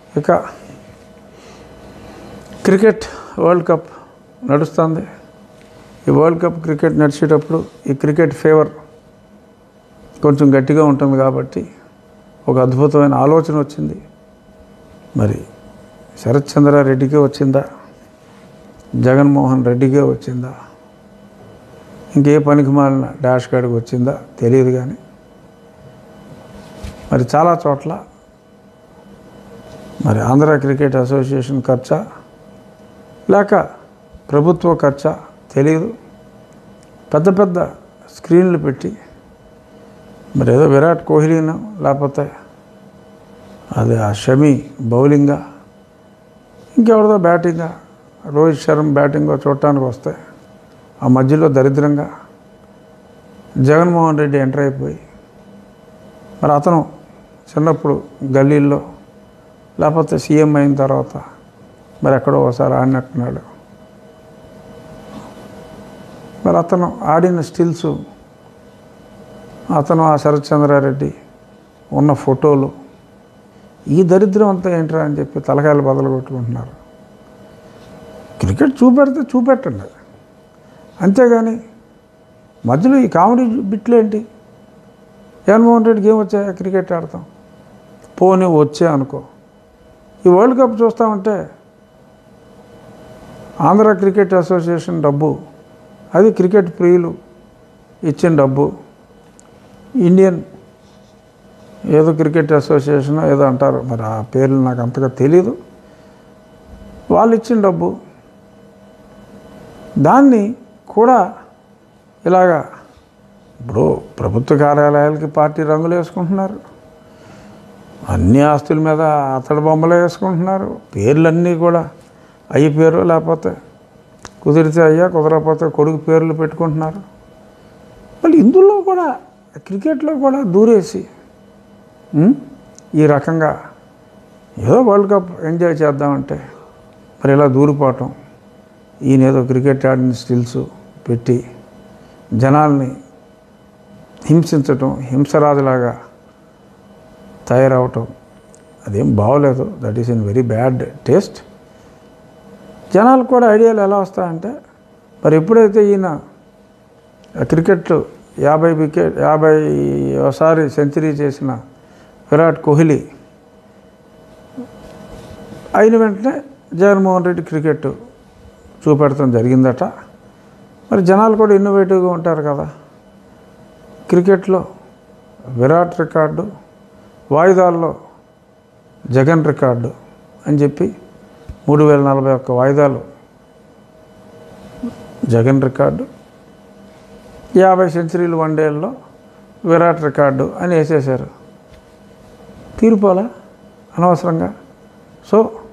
ఇక cricket world cup నడుస్తుంది ఈ వరల్డ్ కప్ క్రికెట్ నడిచేటప్పుడు ఈ క్రికెట్ ఫేవర్ కొంచెం గట్టిగా ఉంటుంది కాబట్టి ఒక అద్భుతమైన ఆలోచన వచ్చింది మరి శరత్ చంద్రారెడ్డికే వచ్చిందా జగన్మోహన్ రెడ్డికే వచ్చిందా ఇంకే పనికి మాలిన డాష్ గార్డ్కి వచ్చిందా తెలియదు కానీ మరి చాలా చోట్ల మరి ఆంధ్ర క్రికెట్ అసోసియేషన్ ఖర్చా లేక ప్రభుత్వ ఖర్చా తెలియదు పెద్ద పెద్ద స్క్రీన్లు పెట్టి మరి ఏదో విరాట్ కోహ్లీను లేకపోతే అది ఆ షమి బౌలింగా ఇంకెవరిదో బ్యాటింగా రోహిత్ శర్మ బ్యాటింగ్ చూడటానికి వస్తే ఆ మధ్యలో దరిద్రంగా జగన్మోహన్ రెడ్డి ఎంటర్ అయిపోయి మరి అతను చిన్నప్పుడు గల్లీల్లో లేకపోతే సీఎం అయిన తర్వాత మరి ఎక్కడో ఒకసారి ఆడినట్టున్నాడు మరి అతను ఆడిన స్టిల్స్ అతను ఆ శరత్చంద్రారెడ్డి ఉన్న ఫోటోలు ఈ దరిద్రం అంతా ఏంట్రా అని చెప్పి తలకాయలు బదలు కొట్టుకుంటున్నారు క్రికెట్ చూపెడితే చూపెట్టండి అంతేగాని మధ్యలో ఈ కామెడీ బిట్లు ఏంటి జగన్మోహన్ రెడ్డికి ఏం వచ్చాయా క్రికెట్ ఆడతాం పోనీ వచ్చే అనుకో ఈ వరల్డ్ కప్ చూస్తామంటే ఆంధ్ర క్రికెట్ అసోసియేషన్ డబ్బు అది క్రికెట్ ప్రియులు ఇచ్చిన డబ్బు ఇండియన్ ఏదో క్రికెట్ అసోసియేషన్ ఏదో అంటారు మరి ఆ పేర్లు నాకు అంతగా తెలీదు వాళ్ళు ఇచ్చిన డబ్బు దాన్ని కూడా ఇలాగా ఇప్పుడు ప్రభుత్వ కార్యాలయాలకి పార్టీ రంగులు వేసుకుంటున్నారు అన్ని ఆస్తుల మీద అతడి బొమ్మలు వేసుకుంటున్నారు పేర్లన్నీ కూడా అయ్యి పేరు లేకపోతే కుదిరితే అయ్యా కుదరకపోతే కొడుకు పేర్లు పెట్టుకుంటున్నారు మళ్ళీ ఇందులో కూడా క్రికెట్లో కూడా దూరేసి ఉం? ఈ రకంగా ఏదో వరల్డ్ కప్ ఎంజాయ్ చేద్దామంటే మరి ఇలా దూరిపోవటం ఈయన ఏదో క్రికెట్ ఆడిన స్టిల్స్ పెట్టి జనాల్ని హింసించటం హింసరాజులాగా తయారవటం అదేం బాగోలేదు that is in very bad taste జనాలకు కూడా ఐడియాలు ఎలా వస్తాయంటే మరి ఎప్పుడైతే ఈయన క్రికెట్ యాభై వికెట్ యాభై ఒకసారి సెంచరీ చేసిన విరాట్ కోహ్లీ అయిన వెంటనే జగన్మోహన్ రెడ్డి క్రికెట్ చూపెడతాం జరిగిందట మరి జనాలు కూడా ఇన్నోవేటివ్గా ఉంటారు కదా క్రికెట్లో విరాట్ రికార్డు వాయిదాల్లో జగన్ రికార్డు అని చెప్పి మూడు వేల నలభై ఒక్క వాయిదాలు జగన్ రికార్డు యాభై సెంచరీలు వన్డేల్లో విరాట్ రికార్డు అని వేసేశారు తీరిపోలా అనవసరంగా సో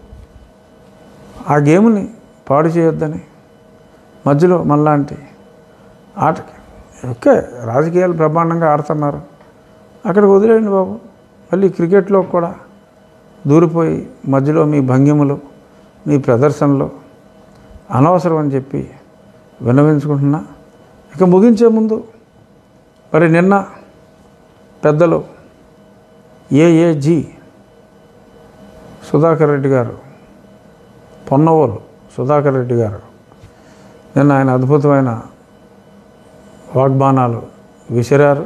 ఆ గేమ్ని పాడు చేయొద్దని మధ్యలో మనలాంటి ఆటకి ఓకే రాజకీయాలు బ్రహ్మాండంగా ఆడుతున్నారు అక్కడికి వదిలేయండి బాబు మళ్ళీ క్రికెట్లో కూడా దూరిపోయి మధ్యలో మీ భంగిమలు మీ ప్రదర్శనలు అనవసరం అని చెప్పి విన్నవించుకుంటున్నా ఇక ముగించే ముందు మరి నిన్న పెద్దలు ఏఏజీ సుధాకర్ రెడ్డి గారు పొన్నవోలు సుధాకర్ రెడ్డి గారు నిన్న ఆయన అద్భుతమైన వాగ్బానాలు విసిరారు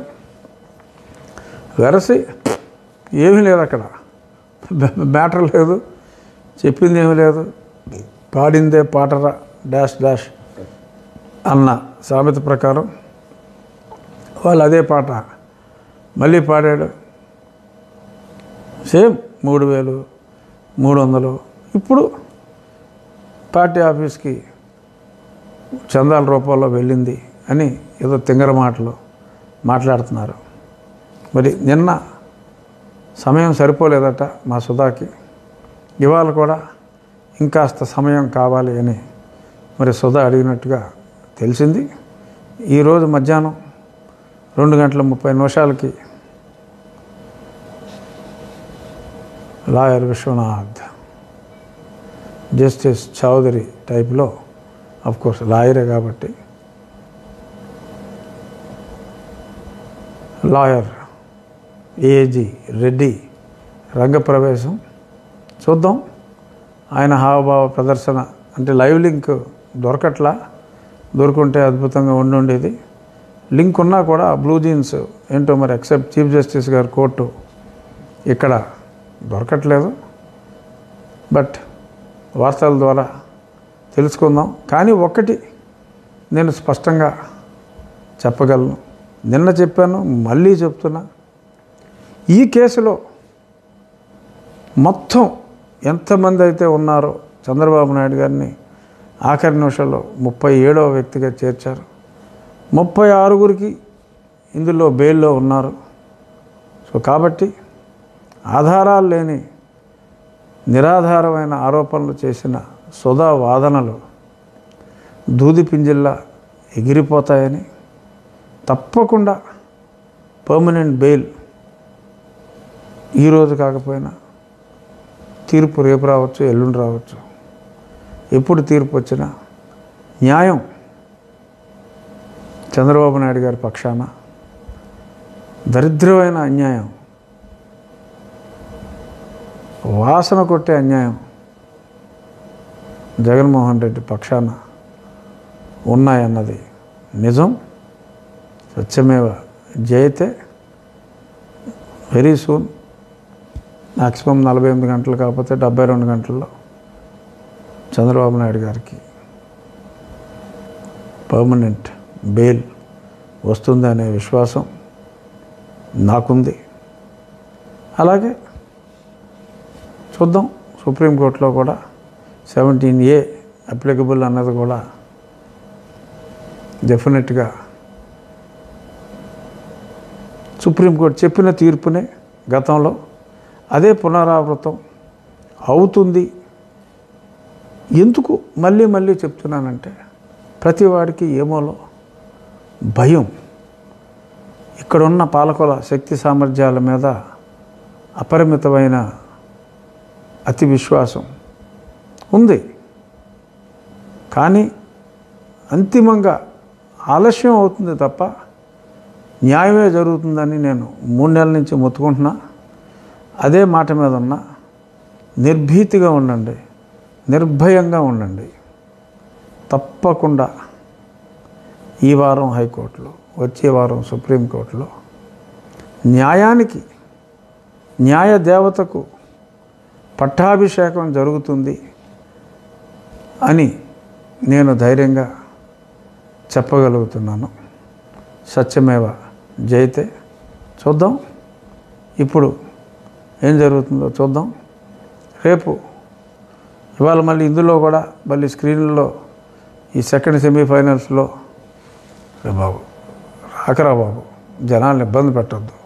వెరసి ఏమీ లేదు అక్కడ మ్యాటర్ లేదు చెప్పింది ఏమీ లేదు పాడిందే పాటరా డాష్ డాష్ అన్న సామెత ప్రకారం వాళ్ళు అదే పాట మళ్ళీ పాడాడు సేమ్ మూడు వేలు మూడు వందలు ఇప్పుడు పార్టీ ఆఫీస్కి చందాల రూపంలో వెళ్ళింది అని ఏదో తింగర మాటలు మాట్లాడుతున్నారు మరి నిన్న సమయం సరిపోలేదట మా సుధాకి ఇవాళ కూడా ఇంకాస్త సమయం కావాలి అని మరి సుధా అడిగినట్టుగా తెలిసింది ఈరోజు మధ్యాహ్నం రెండు గంటల ముప్పై నిమిషాలకి లాయర్ విశ్వనాథ్ జస్టిస్ చౌదరి టైప్లో కోర్స్ లాయరే కాబట్టి లాయర్ ఏజీ రెడ్డి రంగప్రవేశం చూద్దాం ఆయన హావభావ ప్రదర్శన అంటే లైవ్ లింక్ దొరకట్లా దొరుకుంటే అద్భుతంగా ఉండుండేది లింక్ ఉన్నా కూడా బ్లూ జీన్స్ ఏంటో మరి ఎక్సెప్ట్ చీఫ్ జస్టిస్ గారి కోర్టు ఇక్కడ దొరకట్లేదు బట్ వార్తల ద్వారా తెలుసుకుందాం కానీ ఒక్కటి నేను స్పష్టంగా చెప్పగలను నిన్న చెప్పాను మళ్ళీ చెప్తున్నా ఈ కేసులో మొత్తం ఎంతమంది అయితే ఉన్నారో చంద్రబాబు నాయుడు గారిని ఆఖరి నిమిషంలో ముప్పై ఏడవ వ్యక్తిగా చేర్చారు ముప్పై ఆరుగురికి ఇందులో బెయిల్లో ఉన్నారు సో కాబట్టి ఆధారాలు లేని నిరాధారమైన ఆరోపణలు చేసిన సుధా వాదనలు దూది పింజిల్లా ఎగిరిపోతాయని తప్పకుండా పర్మనెంట్ బెయిల్ ఈరోజు కాకపోయినా తీర్పు రేపు రావచ్చు ఎల్లుండి రావచ్చు ఎప్పుడు తీర్పు వచ్చినా న్యాయం చంద్రబాబు నాయుడు గారి పక్షాన దరిద్రమైన అన్యాయం వాసన కొట్టే అన్యాయం జగన్మోహన్ రెడ్డి పక్షాన ఉన్నాయన్నది నిజం సత్యమేవ జయతే వెరీ సూన్ మ్యాక్సిమం నలభై ఎనిమిది గంటలు కాకపోతే డెబ్బై రెండు గంటల్లో చంద్రబాబు నాయుడు గారికి పర్మనెంట్ బెయిల్ వస్తుంది అనే విశ్వాసం నాకుంది అలాగే చూద్దాం సుప్రీంకోర్టులో కూడా సెవెంటీన్ ఏ అప్లికబుల్ అన్నది కూడా డెఫినెట్గా సుప్రీంకోర్టు చెప్పిన తీర్పునే గతంలో అదే పునరావృతం అవుతుంది ఎందుకు మళ్ళీ మళ్ళీ చెప్తున్నానంటే ప్రతి వాడికి ఏమోలో భయం ఇక్కడున్న పాలకుల శక్తి సామర్థ్యాల మీద అపరిమితమైన అతి విశ్వాసం ఉంది కానీ అంతిమంగా ఆలస్యం అవుతుంది తప్ప న్యాయమే జరుగుతుందని నేను మూడు నెలల నుంచి మొత్తుకుంటున్నా అదే మాట మీద ఉన్నా నిర్భీతిగా ఉండండి నిర్భయంగా ఉండండి తప్పకుండా ఈ వారం హైకోర్టులో వచ్చే వారం సుప్రీంకోర్టులో న్యాయానికి న్యాయ దేవతకు పట్టాభిషేకం జరుగుతుంది అని నేను ధైర్యంగా చెప్పగలుగుతున్నాను సత్యమేవ జయితే చూద్దాం ఇప్పుడు ఏం జరుగుతుందో చూద్దాం రేపు ఇవాళ మళ్ళీ ఇందులో కూడా మళ్ళీ స్క్రీన్లో ఈ సెకండ్ సెమీఫైనల్స్లో రే బాబు రాకరా బాబు జనాల్ని ఇబ్బంది పెట్టద్దు